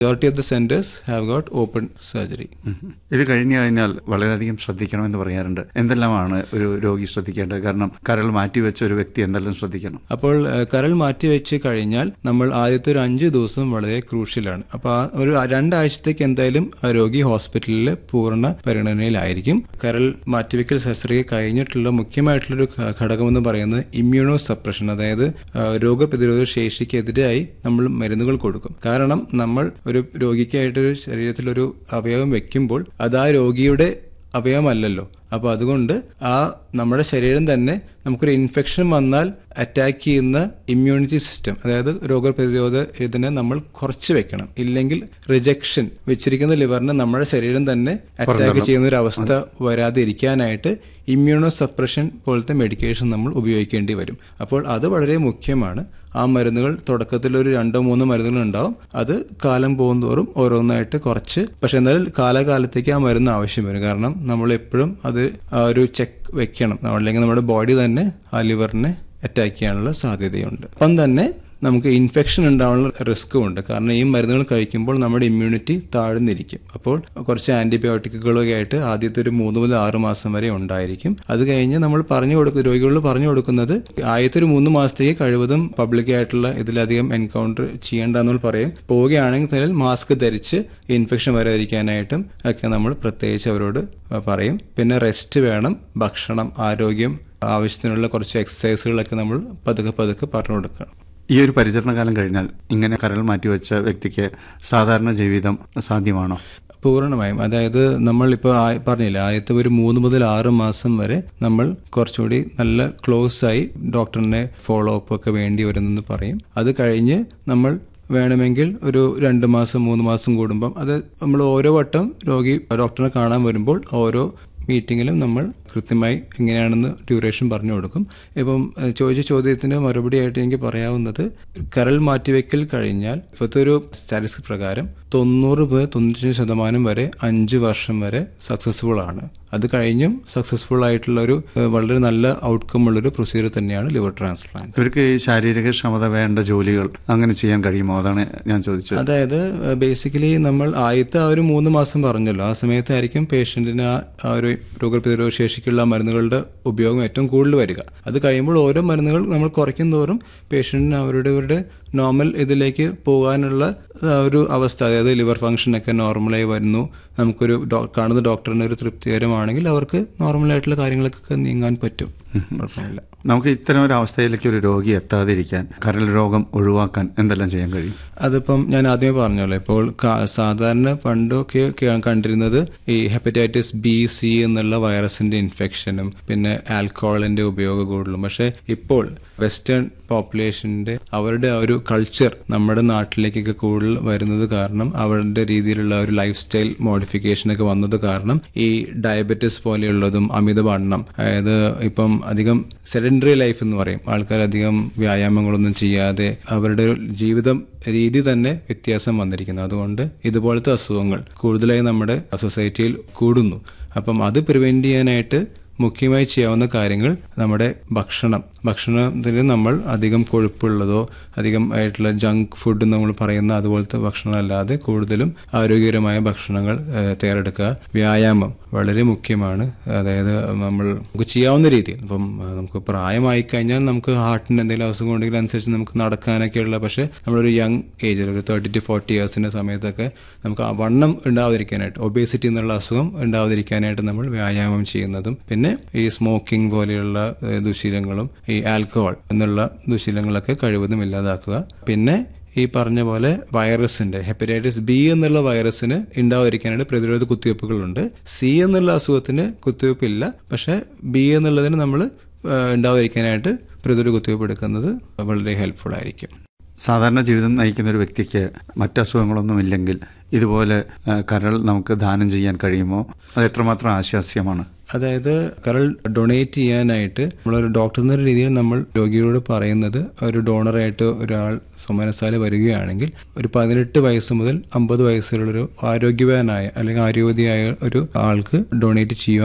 Majority of the centers have got open surgery. ഉം. ഇത് കഴിഞ്ഞു കഴിഞ്ഞാൽ വളരെയധികം ശ്രദ്ധിക്കണമെന്ന് പറയാറുണ്ട് എന്തെല്ലാമാണ് ഒരു രോഗി ശ്രദ്ധിക്കേണ്ടത് കാരണം കരൾ മാറ്റിവെച്ച ഒരു വ്യക്തി എന്തെല്ലാം ശ്രദ്ധിക്കണം അപ്പോൾ ഏഹ്, കരൾ മാറ്റിവെച്ച് കഴിഞ്ഞാൽ നമ്മൾ ആദ്യത്തെ ഒരു അഞ്ച് ദിവസം വളരെ ക്രൂഷ്യലാണ് അപ്പോൾ ആ ഒരു രണ്ടാഴ്ചത്തേക്ക് എന്തായാലും ആ രോഗി ഹോസ്പിറ്റലിൽ പൂർണ്ണ പരിഗണനയിലായിരിക്കും കരൾ മാറ്റിവെക്കൽ ശസ്ത്രക്രിയ കഴിഞ്ഞിട്ടുള്ള മുഖ്യമായിട്ടുള്ളൊരു ഘ- ഘടകമെന്ന് പറയുന്നത് ഇമ്മ്യൂണോ സപ്രഷൻ അതായത് ആ, രോഗപ്രതിരോധ ശേഷിക്കെതിരായി നമ്മൾ മരുന്നുകൾ കൊടുക്കും കാരണം നമ്മൾ ഒരു രോഗിക്കായിട്ടൊരു ശരീരത്തിലൊരു അവയവം വെക്കുമ്പോൾ അത് ആ രോഗിയുടെ അവയവമല്ലല്ലോ അപ്പോൾ അതുകൊണ്ട് ആ നമ്മുടെ ശരീരം തന്നെ നമുക്കൊരു ഇൻഫെക്ഷൻ വന്നാൽ അറ്റാക്ക് ചെയ്യുന്ന ഇമ്മ്യൂണിറ്റി സിസ്റ്റം അതായത് രോഗപ്രതിരോധ ഇതിനെ നമ്മൾ കുറച്ച് വെക്കണം ഇല്ലെങ്കിൽ റിജക്ഷൻ വെച്ചിരിക്കുന്ന ലിവറിനെ നമ്മുടെ ശരീരം തന്നെ അറ്റാക്ക് ചെയ്യുന്ന ഒരു അവസ്ഥ വരാതിരിക്കാനായിട്ട് ഇമ്മ്യൂണോ സപ്രഷൻ പോലത്തെ മെഡിക്കേഷൻ നമ്മൾ ഉപയോഗിക്കേണ്ടി വരും അപ്പോൾ അത് വളരെ മുഖ്യമാണ് ആ മരുന്നുകൾ തുടക്കത്തിൽ ഒരു രണ്ടോ മൂന്നോ മരുന്നുകൾ ഉണ്ടാവും അത് കാലം പോകുന്തോറും ഓരോന്നായിട്ട് കുറച്ച് പക്ഷെ എന്നാലും കാലകാലത്തേക്ക് ആ മരുന്ന് ആവശ്യം വരും കാരണം നമ്മൾ എപ്പോഴും അത് ആ ഒരു ചെക്ക് വെക്കണം അല്ലെങ്കിൽ നമ്മുടെ ബോഡി തന്നെ ആ ലിവറിനെ അറ്റാക്ക് ചെയ്യാനുള്ള സാധ്യതയുണ്ട് അപ്പം തന്നെ നമുക്ക് ഇൻഫെക്ഷൻ ഉണ്ടാവാനുള്ള റിസ്ക്കും ഉണ്ട് കാരണം ഈ മരുന്നുകൾ കഴിക്കുമ്പോൾ നമ്മുടെ ഇമ്മ്യൂണിറ്റി താഴ്ന്നിരിക്കും അപ്പോൾ കുറച്ച് ആന്റിബയോട്ടിക്കുകളൊക്കെ ആയിട്ട് ആദ്യത്തെ ഒരു മൂന്ന് മുതൽ ആറ് മാസം വരെ ഉണ്ടായിരിക്കും അത് കഴിഞ്ഞ് നമ്മൾ പറഞ്ഞു കൊടുക്കും രോഗികളോട് പറഞ്ഞു കൊടുക്കുന്നത് ആദ്യത്തെ ഒരു മൂന്ന് മാസത്തേക്ക് കഴിവതും പബ്ലിക് ആയിട്ടുള്ള ഇതിലധികം എൻകൗണ്ടർ ചെയ്യേണ്ടെന്ന് പറയും പോവുകയാണെങ്കിൽ തന്നെ മാസ്ക് ധരിച്ച് ഇൻഫെക്ഷൻ വരാതിരിക്കാനായിട്ടും ഒക്കെ നമ്മൾ പ്രത്യേകിച്ച് അവരോട് പറയും പിന്നെ റെസ്റ്റ് വേണം ഭക്ഷണം ആരോഗ്യം ആവശ്യത്തിനുള്ള കുറച്ച് എക്സസൈസുകളൊക്കെ നമ്മൾ പതുക്കെ പതുക്കെ പറഞ്ഞു കൊടുക്കണം ഈ ഒരു പരിചരണകാലം കഴിഞ്ഞാൽ ഇങ്ങനെ കരൾ മാറ്റിവെച്ച വ്യക്തിക്ക് സാധാരണ ജീവിതം സാധ്യമാണോ പൂർണ്ണമായും അതായത് നമ്മളിപ്പോൾ പറഞ്ഞില്ല ആദ്യത്തെ ഒരു മൂന്ന് മുതൽ ആറ് മാസം വരെ നമ്മൾ കുറച്ചുകൂടി നല്ല ക്ലോസ് ആയി ഡോക്ടറിനെ ഫോളോ അപ്പ് ഒക്കെ വേണ്ടി വരുന്നെന്ന് പറയും അത് കഴിഞ്ഞ് നമ്മൾ വേണമെങ്കിൽ ഒരു രണ്ട് മാസം മൂന്ന് മാസം കൂടുമ്പം അത് നമ്മൾ ഓരോ വട്ടം രോഗി ഡോക്ടറിനെ കാണാൻ വരുമ്പോൾ ഓരോ മീറ്റിങ്ങിലും നമ്മൾ കൃത്യമായി എങ്ങനെയാണെന്ന് ഡ്യൂറേഷൻ പറഞ്ഞു കൊടുക്കും ഇപ്പം ഏഹ്, ചോദിച്ച ചോദ്യത്തിന് മറുപടി ആയിട്ട് എനിക്ക് പറയാവുന്നത് കരൾ മാറ്റിവെക്കൽ കഴിഞ്ഞാൽ ഇപ്പോഴത്തെ ഒരു സ്റ്റാറ്റിസ്റ്റിക് പ്രകാരം തൊണ്ണൂറ് മുതൽ തൊണ്ണൂറ്റഞ്ച് ശതമാനം വരെ അഞ്ച് വർഷം വരെ സക്സസ്ഫുൾ ആണ് അത് കഴിഞ്ഞും സക്സസ്ഫുൾ ആയിട്ടുള്ള ഒരു ഏഹ്, വളരെ നല്ല ഔട്ട്കം ഉള്ളൊരു പ്രൊസീജിയർ തന്നെയാണ് ലിവർ ട്രാൻസ്പ്ലാന്റ് ഇവർക്ക് ഈ ശാരീരിക ക്ഷമത വേണ്ട ജോലികൾ അങ്ങനെ ചെയ്യാൻ കഴിയുമോ അതാണ് ഞാൻ ചോദിച്ചത് അതായത് ബേസിക്കലി നമ്മൾ ആദ്യത്തെ ആ ഒരു മൂന്ന് മാസം പറഞ്ഞല്ലോ ആ സമയത്തായിരിക്കും പേഷ്യന്റിന് ആ ആ ഒരു രോഗപ്രതിരോധ ശേഷിക്കുള്ള മരുന്നുകളുടെ ഉപയോഗം ഏറ്റവും കൂടുതൽ വരിക അത് കഴിയുമ്പോൾ ഓരോ മരുന്നുകൾ നമ്മൾ കുറയ്ക്കും തോറും പേഷ്യന്റിന് അവരുടെ അവരുടെ നോർമൽ ഇതിലേക്ക് പോകാനുള്ള ആ ഒരു അവസ്ഥ അതായത് ലിവർ ഫംഗ്ഷൻ ഒക്കെ നോർമലായി വരുന്നു നമുക്കൊരു ഡോ- കാണുന്ന ഡോക്ടറിന് ഒരു തൃപ്തികരമാണെങ്കിൽ അവർക്ക് നോർമലായിട്ടുള്ള കാര്യങ്ങളൊക്കെ നീങ്ങാൻ പറ്റും കുഴപ്പമില്ല നമുക്ക് ഇത്തരം ഒരു അവസ്ഥയിലേക്ക് ഒരു രോഗി എത്താതിരിക്കാൻ കരൾ രോഗം ഒഴിവാക്കാൻ എന്തെല്ലാം ചെയ്യാൻ കഴിയും അതിപ്പം ഞാൻ ആദ്യമേ പറഞ്ഞല്ലോ ഇപ്പോൾ കാ- സാധാരണ പണ്ടൊക്കെ കേ- കണ്ടിരുന്നത് ഈ ഹെപ്പറ്റൈറ്റിസ് ബി സി എന്നുള്ള വൈറസിന്റെ ഇൻഫെക്ഷനും പിന്നെ ആൽക്കഹോളിന്റെ ഉപയോഗം കൂടുതലും പക്ഷെ ഇപ്പോൾ വെസ്റ്റേൺ പോപ്പുലേഷന്റെ അവരുടെ ആ ഒരു കൾച്ചർ നമ്മുടെ നാട്ടിലേക്കൊക്കെ കൂടുതൽ വരുന്നത് കാരണം അവരുടെ രീതിയിലുള്ള ഒരു ലൈഫ് സ്റ്റൈൽ മോഡിഫിക്കേഷൻ ഒക്കെ വന്നത് കാരണം ഈ ഡയബറ്റിസ് പോലെയുള്ളതും അമിതവണ്ണം അതായത് ഇപ്പം അധികം സെഡൻഡറി ലൈഫ് എന്ന് പറയും ആൾക്കാർ അധികം വ്യായാമങ്ങളൊന്നും ചെയ്യാതെ അവരുടെ ഒരു ജീവിതം രീതി തന്നെ വ്യത്യാസം വന്നിരിക്കുന്നു അതുകൊണ്ട് ഇതുപോലത്തെ അസുഖങ്ങൾ കൂടുതലായി നമ്മുടെ സൊസൈറ്റിയിൽ കൂടുന്നു അപ്പം അത് പ്രിവെന്റ് ചെയ്യാനായിട്ട് മുഖ്യമായി ചെയ്യാവുന്ന കാര്യങ്ങൾ നമ്മുടെ ഭക്ഷണം ഭക്ഷണത്തിൽ നമ്മൾ അധികം കൊഴുപ്പുള്ളതോ അധികം ആയിട്ടുള്ള ജങ്ക് ഫുഡ് നമ്മൾ പറയുന്ന അതുപോലത്തെ ഭക്ഷണം അല്ലാതെ കൂടുതലും ആരോഗ്യകരമായ ഭക്ഷണങ്ങൾ ഏഹ്, തയ്യാറെടുക്കുക വ്യായാമം വളരെ മുഖ്യമാണ് അതായത് നമ്മൾ നമുക്ക് ചെയ്യാവുന്ന രീതിയിൽ ഇപ്പം ഏഹ്, നമുക്ക് പ്രായമായി കഴിഞ്ഞാൽ നമുക്ക് ഹാർട്ടിന് എന്തെങ്കിലും അസുഖം ഉണ്ടെങ്കിൽ അനുസരിച്ച് നമുക്ക് നടക്കാനൊക്കെയുള്ള പക്ഷേ നമ്മളൊരു യങ് ഏജിൽ ഒരു തേർട്ടി ടു ഫോർട്ടി ഇയേഴ്സിൻ്റെ സമയത്തൊക്കെ നമുക്ക് ആ വണ്ണം ഉണ്ടാവാതിരിക്കാനായിട്ട് ഒബേസിറ്റി എന്നുള്ള അസുഖം ഉണ്ടാവാതിരിക്കാനായിട്ട് നമ്മൾ വ്യായാമം ചെയ്യുന്നതും പിന്നെ ഈ സ്മോക്കിംഗ് പോലെയുള്ള ഏഹ്, ദുശീലങ്ങളും ഈ ആൽക്കഹോൾ എന്നുള്ള ദുശീലങ്ങളൊക്കെ കഴിവതും ഇല്ലാതാക്കുക പിന്നെ ഈ പറഞ്ഞ പോലെ വൈറസിന്റെ ഹെപ്പറ്റൈറ്റിസ് ബി എന്നുള്ള വൈറസിന് ഉണ്ടാവാതിരിക്കാനായിട്ട് പ്രതിരോധ കുത്തിവയ്പ്പുകളുണ്ട് സി എന്നുള്ള അസുഖത്തിന് കുത്തിവയ്പ്പില്ല പക്ഷെ ബി എന്നുള്ളതിന് നമ്മൾ ഉണ്ടാവാതിരിക്കാനായിട്ട് പ്രതിരോധ കുത്തിവയ്പ്പ് എടുക്കുന്നത് വളരെ ഹെൽപ്ഫുൾ ആയിരിക്കും സാധാരണ ജീവിതം നയിക്കുന്ന ഒരു വ്യക്തിക്ക് മറ്റ് അസുഖങ്ങളൊന്നും ഇല്ലെങ്കിൽ ഇതുപോലെ ആ, കരൾ നമുക്ക് ദാനം ചെയ്യാൻ കഴിയുമോ അത് എത്രമാത്രം ആശാസ്യമാണ് അതായത് കരൾ ഡൊണേറ്റ് ചെയ്യാനായിട്ട് നമ്മളൊരു ഡോക്ടർ എന്ന രീതിയിൽ നമ്മൾ രോഗിയോട് പറയുന്നത് ഒരു ഡോണറായിട്ട് ഒരാൾ സോമനസാല വരികയാണെങ്കിൽ ഒരു പതിനെട്ട് വയസ്സ് മുതൽ അമ്പത് വയസ്സുള്ളൊരു ആരോഗ്യവാനായ അല്ലെങ്കിൽ ആരോഗ്യവതിയായ ഒരു ആൾക്ക് ഡൊണേറ്റ് ചെയ്യുവാൻ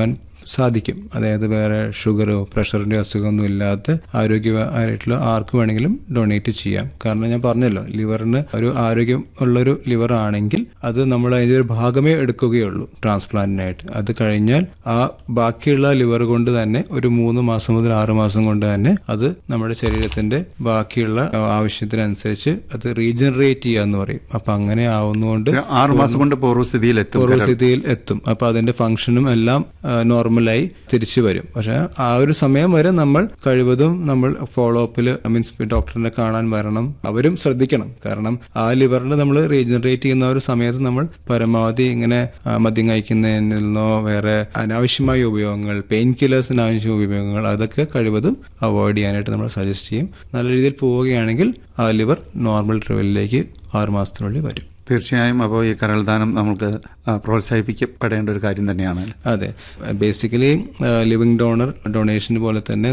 സാധിക്കും അതായത് വേറെ ഷുഗറോ പ്രഷറിന്റെ അസുഖമൊന്നും ഇല്ലാത്ത ആരോഗ്യമായിട്ടുള്ള ആർക്ക് വേണമെങ്കിലും ഡൊണേറ്റ് ചെയ്യാം കാരണം ഞാൻ പറഞ്ഞല്ലോ ലിവറിന് ഒരു ആരോഗ്യം ഉള്ളൊരു ലിവർ ആണെങ്കിൽ അത് നമ്മൾ അതിന്റെ ഒരു ഭാഗമേ എടുക്കുകയുള്ളൂ ട്രാൻസ്പ്ലാന്റിനായിട്ട് അത് കഴിഞ്ഞാൽ ആ ബാക്കിയുള്ള ലിവർ കൊണ്ട് തന്നെ ഒരു മൂന്ന് മാസം മുതൽ ആറ് മാസം കൊണ്ട് തന്നെ അത് നമ്മുടെ ശരീരത്തിന്റെ ബാക്കിയുള്ള ആ, ആവശ്യത്തിനനുസരിച്ച് അത് റീജനറേറ്റ് ചെയ്യുക എന്ന് പറയും അപ്പൊ അങ്ങനെ ആവുന്നതുകൊണ്ട് ഒരു ആറ് മാസം കൊണ്ട് പൂർവ്വസ്ഥിതിയിൽ എത്തും കരൾ. പൂർവ്വസ്ഥിതിയിൽ എത്തും അപ്പൊ അതിന്റെ ഫംഗ്ഷനും എല്ലാം ആ, നോർമലായി തിരിച്ചു വരും പക്ഷെ ആ ഒരു സമയം വരെ നമ്മൾ കഴിവതും നമ്മൾ ഫോളോ അപ്പിൽ മീൻസ് ഡോക്ടറിനെ കാണാൻ വരണം അവരും ശ്രദ്ധിക്കണം കാരണം ആ ലിവറിൽ നമ്മൾ റീജനറേറ്റ് ചെയ്യുന്ന ഒരു സമയത്ത് നമ്മൾ പരമാവധി ഇങ്ങനെ ആ, മദ്യം കഴിക്കുന്നതിൽ നിന്നോ വേറെ അനാവശ്യമായ ഉപയോഗങ്ങൾ പെയിൻ കില്ലേഴ്സിന് ആവശ്യമായ ഉപയോഗങ്ങൾ അതൊക്കെ കഴിവതും അവോയ്ഡ് ചെയ്യാനായിട്ട് നമ്മൾ സജസ്റ്റ് ചെയ്യും നല്ല രീതിയിൽ പോവുകയാണെങ്കിൽ ആ ലിവർ നോർമൽ ലെവലിലേക്ക് ആറ് മാസത്തിനുള്ളിൽ വരും തീർച്ചയായും അപ്പോൾ ഈ കരൾദാനം നമുക്ക് ആ, പ്രോത്സാഹിപ്പിക്കപ്പെടേണ്ട ഒരു കാര്യം തന്നെയാണ് അതെ ബേസിക്കലി ലിവിങ് ഡോണർ ഡൊണേഷൻ പോലെ തന്നെ